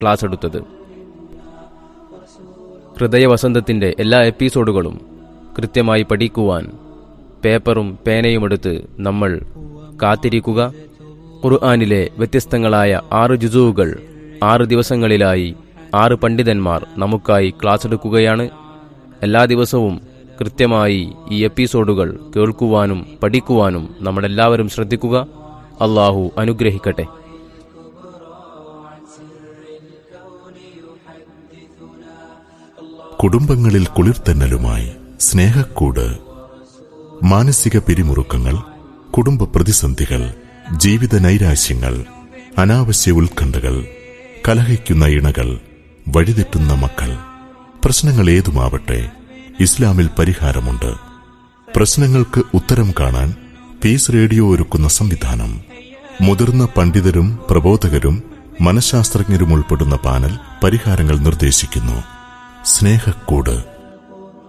class എടുത്തത് ഹൃദയവസന്തത്തിന്റെ എല്ലാ എപ്പിസോഡുകളും കൃത്യമായി പഠിക്കുവാൻ പേപ്പറും പേനയുമെടുത്ത് നമ്മൾ കാത്തിരിക്കുക ഖുർആാനിലെ വ്യത്യസ്തങ്ങളായ ആറ് ജുസുവുകൾ ആറ് ദിവസങ്ങളിലായി ആറ് പണ്ഡിതന്മാർ നമുക്കായി ക്ലാസ് എടുക്കുകയാണ് എല്ലാ ദിവസവും കൃത്യമായി ഈ എപ്പിസോഡുകൾ കേൾക്കുവാനും പഠിക്കുവാനും നമ്മളെല്ലാവരും ശ്രദ്ധിക്കുക അള്ളാഹു അനുഗ്രഹിക്കട്ടെ കുടുംബങ്ങളിൽ കുളിർത്തന്നലുമായി സ്നേഹക്കൂട് മാനസിക പിരിമുറുക്കങ്ങൾ കുടുംബ പ്രതിസന്ധികൾ ജീവിത നൈരാശ്യങ്ങൾ അനാവശ്യ ഉത്കണ്ഠകൾ കലഹിക്കുന്ന ഇണകൾ വഴിതെറ്റുന്ന മക്കൾ പ്രശ്നങ്ങൾ ഏതുമാവട്ടെ ഇസ്ലാമിൽ പരിഹാരമുണ്ട് പ്രശ്നങ്ങൾക്ക് ഉത്തരം കാണാൻ പീസ് റേഡിയോ ഒരുക്കുന്ന സംവിധാനം മുതിർന്ന പണ്ഡിതരും പ്രബോധകരും മനഃശാസ്ത്രജ്ഞരും ഉൾപ്പെടുന്ന പാനൽ പരിഹാരങ്ങൾ നിർദ്ദേശിക്കുന്നു സ്നേഹക്കൂട്